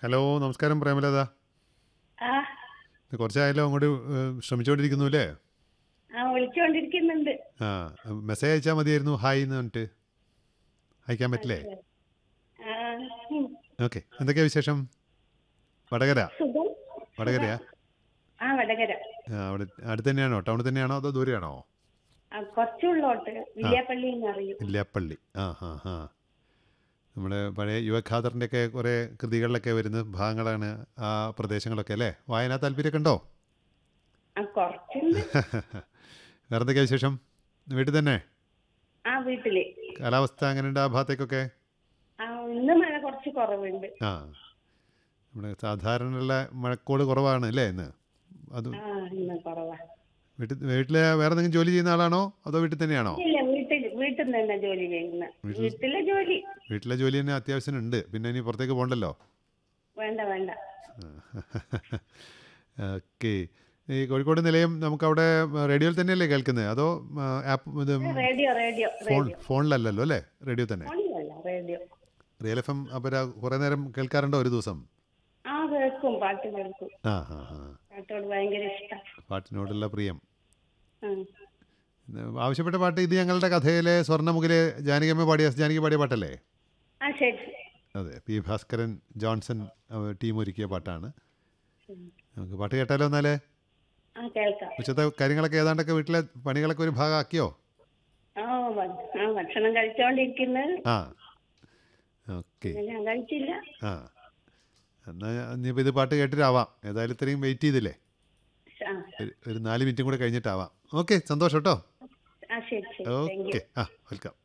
Hello നമസ്കാരം പ്രേമലത ആ ഇത് കുറച്ചായാലോ അങ്ങോട്ട് ഏഹ്, ശ്രമിച്ചുകൊണ്ടിരിക്കുന്നു അല്ലേ ആ വിളിച്ചുകൊണ്ടിരിക്കുന്നുണ്ട് ആ മെസ്സേജ് അയച്ചാൽ മതിയായിരുന്നു ഹായ് എന്ന് പറഞ്ഞിട്ട് അയക്കാൻ പറ്റില്ലേ ആ, ഉം. ഓക്കെ എന്തൊക്കെയാ വിശേഷം വടകര സുഖം വടകരയാ ആ വടകര ആ, അവിടെ അടുത്ത് തന്നെയാണോ ടൗണിൽ തന്നെയാണോ അതോ ദൂരെയാണോ ആ കുറച്ചുള്ളോട്ട് വില്യാപ്പള്ളി എന്നറിയും ഇല്ലാപ്പള്ളി ആ ഹാ ഹാ നമ്മുടെ പഴയ യുവഖാദറിൻ്റെ ഒക്കെ കുറേ കൃതികളിലൊക്കെ വരുന്ന ഭാഗങ്ങളാണ് ആ പ്രദേശങ്ങളൊക്കെ അല്ലേ വായനാ താല്പര്യമൊക്കെ ഉണ്ടോ ആ കുറച്ചുണ്ട് വേറെ എന്തൊക്കെയാ വിശേഷം വീട്ടിൽ തന്നെ ആ വീട്ടില് കാലാവസ്ഥ എങ്ങനെയുണ്ട് ആ ഭാഗത്തേക്കൊക്കെ ആ ഇന്ന് മഴ കുറച്ച് കുറവുണ്ട് ആ നമ്മുടെ സാധാരണയുള്ള മഴക്കോട് കുറവാണ് അല്ലേ ഇന്ന് അത് ആ ഇന്ന് കുറവാ വീട്ടിൽ വീട്ടിൽ വേറെ എന്തെങ്കിലും ജോലി ചെയ്യുന്ന ആളാണോ അതോ വീട്ടിൽ തന്നെയാണോ ഇല്ല വീട്ടിൽ വീട്ടിൽ നിന്ന് തന്നെ ജോലി ചെയ്യുന്ന വീട്ടിലെ ജോലി വീട്ടിലെ ജോലി തന്നെ അത്യാവശ്യം ഉണ്ട് പിന്നെ ഇനി പുറത്തേക്ക് പോകണ്ടല്ലോ വേണ്ട വേണ്ട ഓക്കെ ഈ കോഴിക്കോട് നിലയം നമുക്കവിടെ റേഡിയോയിൽ തന്നെയല്ലേ കേൾക്കുന്നത് അതോ ആപ്പ് ഇത് റേഡിയോ റേഡിയോ ഫോൺ റേഡിയോ ഫോണിലല്ലല്ലോ അല്ലേ റേഡിയോ തന്നെ ഫോണിലല്ല റേഡിയോ റിയൽ എഫ് എം അപ്പോൾ കുറേ നേരം കേൾക്കാറുണ്ടോ ഒരു ദിവസം ആ കേൾക്കും പാട്ട് കേൾക്കും ആ ഹാ ഹാ പാട്ടോട് ഭയങ്കര ഇഷ്ടം പാട്ടിനോടുള്ള പ്രിയം ആ ആവശ്യപ്പെട്ട പാട്ട് ഇത് ഞങ്ങളുടെ കഥയിലെ സ്വർണ്ണമുഖിലെ ജാനകിയമ്മ പാടിയ ജാനകി പാടിയ പാട്ടല്ലേ ആ ശരി അതെ പി ഭാസ്കരൻ ജോൺസൺ അവ ടീം ഒരുക്കിയ പാട്ടാണ് നമുക്ക് പാട്ട് കേട്ടാലോ എന്നാലേ ആ കേൾക്കാം ഉച്ചത്തെ കാര്യങ്ങളൊക്കെ ഏതാണ്ടൊക്കെ വീട്ടിലെ പണികളൊക്കെ ഒരു ഭാഗമാക്കിയോ ആ ഭ- ആ ഭക്ഷണം കഴിച്ചോണ്ടിരിക്കുന്നത് ആ ഓക്കെ ഞാൻ കഴിച്ചില്ല ആ എന്നാൽ ഇനിയിപ്പോൾ ഇത് പാട്ട് കേട്ടിട്ടാവാം ഏതായാലും ഇത്രയും വെയിറ്റ് ചെയ്തില്ലേ ആ ഒരു- ഒരു നാല് മിനിറ്റും കൂടെ കഴിഞ്ഞിട്ടാവാം ഓക്കെ സന്തോഷം കേട്ടോ ആ ശരി ശരി താങ്ക് യു ഓക്കെ ആ വെൽക്കം